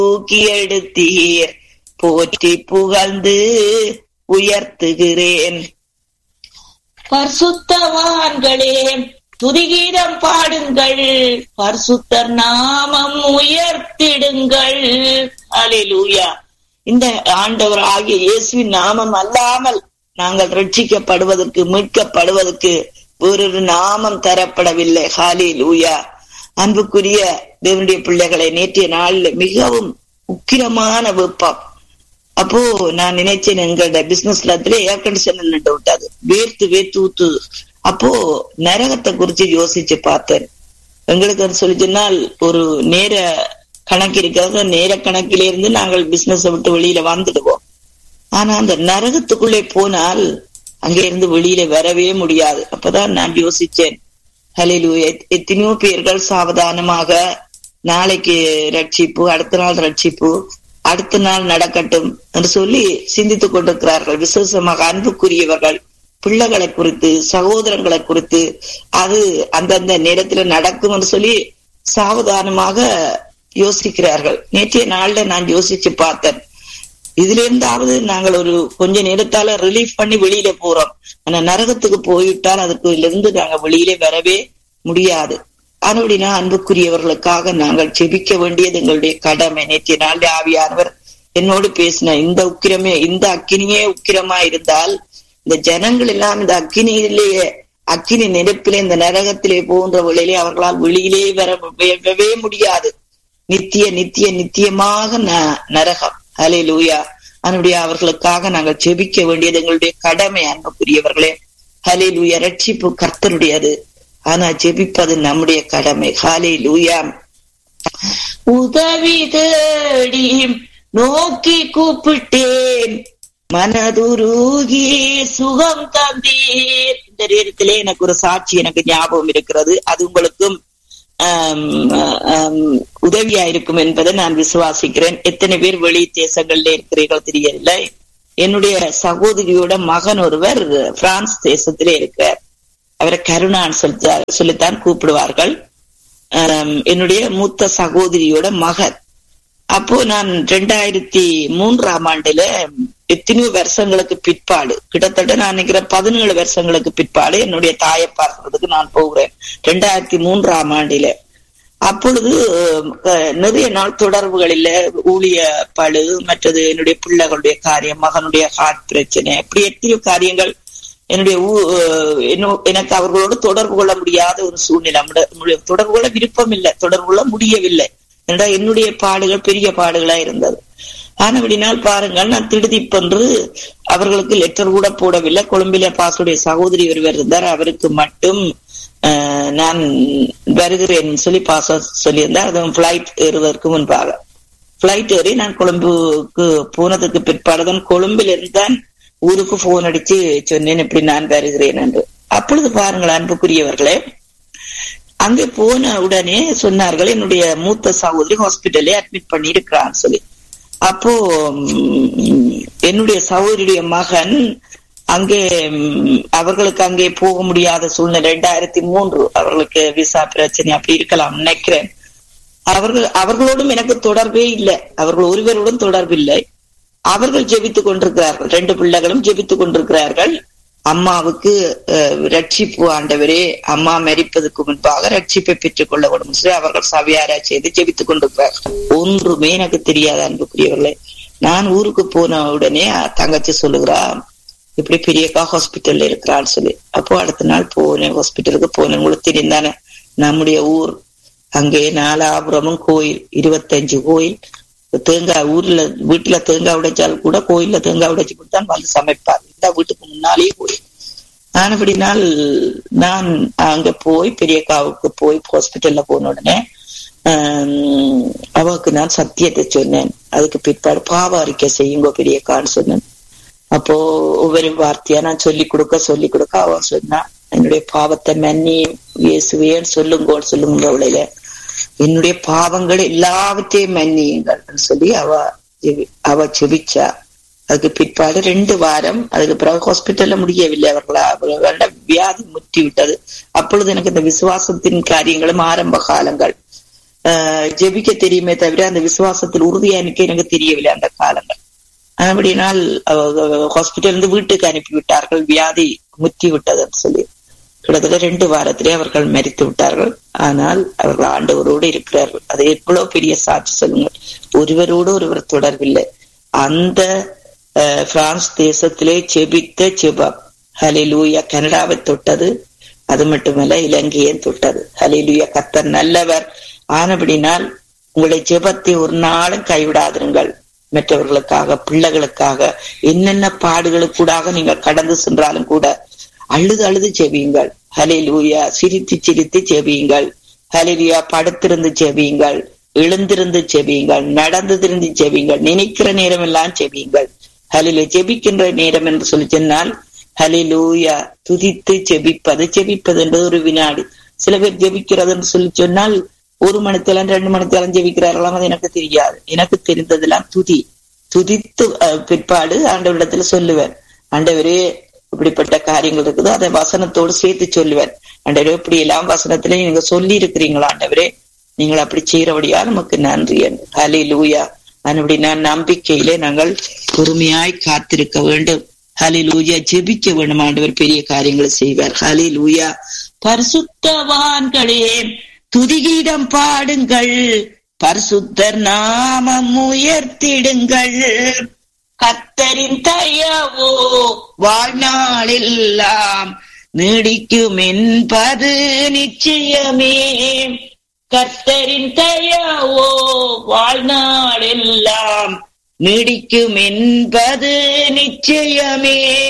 தூக்கி எடுத்தீர் போற்றி புகழ்ந்து உயர்த்துகிறேன் பரிசுத்தவான்களே துதிகீதம் பாடுங்கள் பரிசுத்தர் நாமம் உயர்த்திடுங்கள் அலிலூயா இந்த ஆண்டவர் ஆகிய இயேசுவின் நாமம் அல்லாமல் நாங்கள் ரட்சிக்கப்படுவதற்கு மீட்கப்படுவதற்கு வேறொரு நாமம் தரப்படவில்லை ஹாலி லூயா அன்புக்குரிய தேவனுடைய பிள்ளைகளை நேற்றைய நாளில் மிகவும் உக்கிரமான வெப்பம் அப்போ நான் நினைச்சேன் எங்களோட பிசினஸ்ல ஏர் கண்டிஷன் நின்று விட்டாது வேர்த்து வேர்த்து ஊத்துது அப்போ நரகத்தை குறிச்சு யோசிச்சு பார்த்தேன் எங்களுக்கு சொல்லி சொன்னால் ஒரு நேர கணக்கு இருக்கிறது நேர கணக்கில இருந்து நாங்கள் பிசினஸ் விட்டு வெளியில வந்துடுவோம் ஆனா அந்த நரகத்துக்குள்ளே போனால் அங்கே இருந்து வெளியில வரவே முடியாது அப்பதான் நான் யோசிச்சேன் ஹலிலு எத்தனையோ பேர்கள் சாவதானமாக நாளைக்கு ரட்சிப்பு அடுத்த நாள் ரட்சிப்பு அடுத்த நாள் நடக்கட்டும் என்று சொல்லி சிந்தித்துக் கொண்டிருக்கிறார்கள் விசேஷமாக அன்புக்குரியவர்கள் பிள்ளைகளை குறித்து சகோதரங்களை குறித்து அது அந்தந்த நேரத்துல நடக்கும் என்று சொல்லி சாவதானமாக யோசிக்கிறார்கள் நேற்றைய நாள்ல நான் யோசிச்சு பார்த்தேன் இதுல இருந்தாவது நாங்கள் ஒரு கொஞ்ச நேரத்தால ரிலீஃப் பண்ணி வெளியில போறோம் ஆனா நரகத்துக்கு போயிட்டால் அதுக்கு இருந்து நாங்க வெளியிலே வரவே முடியாது அப்படின்னா அன்புக்குரியவர்களுக்காக நாங்கள் செபிக்க வேண்டியது எங்களுடைய கடமை நேற்றைய நாள் ஆவியானவர் என்னோடு பேசின இந்த உக்கிரமே இந்த அக்கினியே உக்கிரமா இருந்தால் இந்த ஜனங்கள் எல்லாம் இந்த அக்கினியிலேயே அக்கினி நெருப்பிலே இந்த நரகத்திலே போன்ற வழியிலே அவர்களால் வெளியிலே வர வரவே முடியாது நித்திய நித்திய நித்தியமாக நரகம் அலே லூயா அதனுடைய அவர்களுக்காக நாங்கள் செபிக்க வேண்டியது எங்களுடைய கடமை அன்புக்குரியவர்களே ஹலே லூயா ரட்சிப்பு கர்த்தருடையது ஆனா ஜெபிப்பது நம்முடைய கடமை ஹாலே லூயா உதவி தேடி நோக்கி கூப்பிட்டேன் மனதுருகி சுகம் தந்தீர் இந்த நேரத்திலே எனக்கு ஒரு சாட்சி எனக்கு ஞாபகம் இருக்கிறது அது உங்களுக்கும் உதவியா இருக்கும் என்பதை நான் விசுவாசிக்கிறேன் எத்தனை பேர் வெளி தேசங்கள்ல இருக்கிறீர்கள் தெரியவில்லை என்னுடைய சகோதரியோட மகன் ஒருவர் பிரான்ஸ் தேசத்திலே இருக்கிறார் அவரை கருணான்னு சொல்லி சொல்லித்தான் கூப்பிடுவார்கள் என்னுடைய மூத்த சகோதரியோட மகன் அப்போ நான் ரெண்டாயிரத்தி மூன்றாம் ஆண்டுல எத்தனையோ வருஷங்களுக்கு பிற்பாடு கிட்டத்தட்ட நான் நினைக்கிறேன் பதினேழு வருஷங்களுக்கு பிற்பாடு என்னுடைய தாயை பார்க்கறதுக்கு நான் போகிறேன் ரெண்டாயிரத்தி மூன்றாம் ஆண்டில அப்பொழுது நிறைய நாள் தொடர்புகள் இல்ல ஊழிய பழு மற்றது என்னுடைய பிள்ளைகளுடைய காரியம் மகனுடைய ஹார்ட் பிரச்சனை அப்படி எத்தனையோ காரியங்கள் என்னுடைய எனக்கு அவர்களோடு தொடர்பு கொள்ள முடியாத ஒரு சூழ்நிலை தொடர்பு கொள்ள விருப்பம் இல்லை தொடர்பு கொள்ள முடியவில்லை ஏன்னா என்னுடைய பாடுகள் பெரிய பாடுகளா இருந்தது ஆனபடினால் பாருங்கள் நான் திடுதிப்பென்று அவர்களுக்கு லெட்டர் கூட போடவில்லை கொழும்பில பாசுடைய சகோதரி ஒருவர் இருந்தார் அவருக்கு மட்டும் நான் வருகிறேன் சொல்லி பாச சொல்லியிருந்தார் அதுவும் பிளைட் ஏறுவதற்கு முன்பாக பிளைட் ஏறி நான் கொழும்புக்கு போனதுக்கு பிற்பாடுதான் கொழும்பில் இருந்தான் ஊருக்கு போன் அடிச்சு சொன்னேன் இப்படி நான் வருகிறேன் என்று அப்பொழுது பாருங்கள் அன்புக்குரியவர்களே அங்கே போன உடனே சொன்னார்கள் என்னுடைய மூத்த சகோதரி ஹாஸ்பிட்டலே அட்மிட் பண்ணி இருக்கிறான்னு சொல்லி அப்போ என்னுடைய சகோதரியுடைய மகன் அங்கே அவர்களுக்கு அங்கே போக முடியாத சூழ்நிலை ரெண்டாயிரத்தி மூன்று அவர்களுக்கு விசா பிரச்சனை அப்படி இருக்கலாம் நினைக்கிறேன் அவர்கள் அவர்களோடும் எனக்கு தொடர்பே இல்லை அவர்கள் ஒருவரோடும் தொடர்பு இல்லை அவர்கள் ஜெபித்துக் கொண்டிருக்கிறார்கள் ரெண்டு பிள்ளைகளும் ஜெபித்துக் கொண்டிருக்கிறார்கள் அம்மாவுக்கு ரட்சிப்பு ஆண்டவரே அம்மா மரிப்பதற்கு முன்பாக ரட்சிப்பை பெற்றுக் கொள்ள வேண்டும் சொல்லி அவர்கள் சவியாரா செய்து ஜெபித்துக் கொண்டிருக்கிறார்கள் ஒன்றுமே எனக்கு தெரியாது அன்புக்குரியவர்களே நான் ஊருக்கு போன உடனே தங்கச்சி சொல்லுகிறா இப்படி பெரியக்கா ஹாஸ்பிட்டல்ல இருக்கிறான்னு சொல்லி அப்போ அடுத்த நாள் போனேன் ஹாஸ்பிட்டலுக்கு போனேன் உங்களுக்கு தெரிந்தானே நம்முடைய ஊர் அங்கே நாலாபுரமும் கோயில் இருபத்தஞ்சு கோயில் தேங்காய் ஊர்ல வீட்டுல தேங்காய் உடைச்சால் கூட கோயில்ல தேங்காய் உடைச்சு கொடுத்தான் வந்து சமைப்பார் இந்த வீட்டுக்கு முன்னாலேயே கோயில் ஆனபடினால் நான் அங்க போய் பெரியக்காவுக்கு போய் ஹாஸ்பிட்டல்ல போன உடனே அவருக்கு நான் சத்தியத்தை சொன்னேன் அதுக்கு பிற்பாடு பாவ அறிக்கை செய்யுங்க பெரியக்கான்னு சொன்னேன் அப்போ ஒவ்வொரு வார்த்தையா நான் சொல்லி கொடுக்க சொல்லி கொடுக்க அவ சொன்னா என்னுடைய பாவத்தை மன்னி இயேசுவேன்னு சொல்லுங்கோன்னு சொல்லுங்க அவளையில என்னுடைய பாவங்கள் எல்லாவற்றையும் மன்னியுங்கள் சொல்லி அவ அவ செபிச்சா அதுக்கு பிற்பாடு ரெண்டு வாரம் அதுக்கு பிறகு ஹாஸ்பிட்டல்ல முடியவில்லை அவர்களா அவர்களோட வியாதி முற்றி விட்டது அப்பொழுது எனக்கு இந்த விசுவாசத்தின் காரியங்களும் ஆரம்ப காலங்கள் ஆஹ் ஜெபிக்க தெரியுமே தவிர அந்த விசுவாசத்தில் உறுதியா நிக்க எனக்கு தெரியவில்லை அந்த காலங்கள் அப்படினால் ஹாஸ்பிட்டல் இருந்து வீட்டுக்கு அனுப்பி விட்டார்கள் வியாதி முத்தி விட்டது என்று சொல்லி கிட்டத்தட்ட ரெண்டு வாரத்திலே அவர்கள் மறித்து விட்டார்கள் ஆனால் அவர்கள் ஆண்டவரோடு இருக்கிறார்கள் அது எவ்வளவு பெரிய சாட்சி சொல்லுங்கள் ஒருவரோடு ஒருவர் தொடர்பில்லை அந்த பிரான்ஸ் தேசத்திலே செபித்த செபம் ஹலிலூயா கனடாவை தொட்டது அது மட்டுமல்ல இலங்கையை தொட்டது ஹலிலூயா கத்தர் நல்லவர் ஆனபடினால் உங்களுடைய ஜெபத்தை ஒரு நாளும் கைவிடாதிருங்கள் மற்றவர்களுக்காக பிள்ளைகளுக்காக என்னென்ன பாடுகளுக்கூடாக நீங்கள் கடந்து சென்றாலும் கூட அழுது அழுது செவியுங்கள் ஹலே லூயா சிரித்து சிரித்து செவியுங்கள் ஹலிலியா படுத்திருந்து செவியுங்கள் எழுந்திருந்து செவியுங்கள் நடந்து திருந்து செவியுங்கள் நினைக்கிற நேரம் எல்லாம் செவியுங்கள் ஹலில ஜெபிக்கின்ற நேரம் என்று சொல்லி சொன்னால் ஹலிலூயா துதித்து செபிப்பது செபிப்பது என்பது ஒரு வினாடி சில பேர் ஜெபிக்கிறது என்று சொல்லி சொன்னால் ஒரு மணித்தெல்லாம் ரெண்டு மணித்தெல்லாம் ஜெபிக்கிறார்களாம் அது எனக்கு தெரியாது எனக்கு தெரிந்ததெல்லாம் துதி துதித்து பிற்பாடு ஆண்டவரிடத்துல சொல்லுவேன் ஆண்டவரே இப்படிப்பட்ட காரியங்கள் இருக்குது அதை வசனத்தோடு சேர்த்து சொல்லுவேன் ஆண்டவரே இப்படி எல்லாம் வசனத்துல நீங்க சொல்லி இருக்கிறீங்களா ஆண்டவரே நீங்கள் அப்படி செய்யறபடியா நமக்கு நன்றி ஹலி லூயா அப்படி நான் நம்பிக்கையிலே நாங்கள் பொறுமையாய் காத்திருக்க வேண்டும் ஹலி லூயா ஜெபிக்க வேண்டும் ஆண்டவர் பெரிய காரியங்களை செய்வார் ஹலி லூயா பரிசுத்தவான்களே துதிகீதம் பாடுங்கள் பரிசுத்தர் நாமம் உயர்த்திடுங்கள் கத்தரின் தயவோ வாழ்நாளெல்லாம் நீடிக்கும் என்பது நிச்சயமே கர்த்தரின் தயவோ வாழ்நாளெல்லாம் நீடிக்கும் என்பது நிச்சயமே